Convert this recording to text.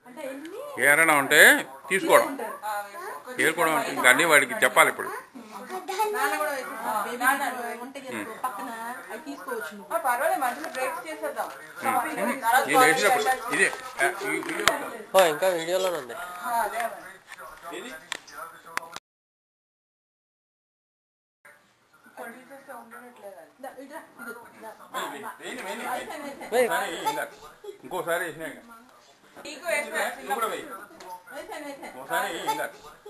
అంటే ఎన్ని ఏరైనా ఉంటే తీసుకోవడం ఉంటారు ఏరుకోవడం అంటే ఇంకా అన్నీ వాడికి చెప్పాలి ఇప్పుడు నాన్న కూడా వేసేసాడు. బేబీ వంట చేసుకో పక్కన అవి తీసుకోవచ్చు నువ్వు పర్వాలేదు మధ్యలో బ్రేక్ చేసేద్దాం ఇది వేసినప్పుడు ఇదే ఆ, ఈ వీడియో ఉంటుంది. ఓ ఇంకా వీడియోలోనే ఉంది అదే ఇది ప్రొడ్యూసర్స్ ఉండట్లేదు అది. దా, ఇట్రా, ఇదిగో, దా. వేయని, వేయని, వేయని. వేసాను, వేసాను. వేయ్. ఒకసారి వేయి, ఇందాక. ఇంకోసారి వేసినాక నీకు వేసిన నువ్వు కూడా వేయి వేసాను, వేసాను. ఒకసారి వేయి, ఇందాక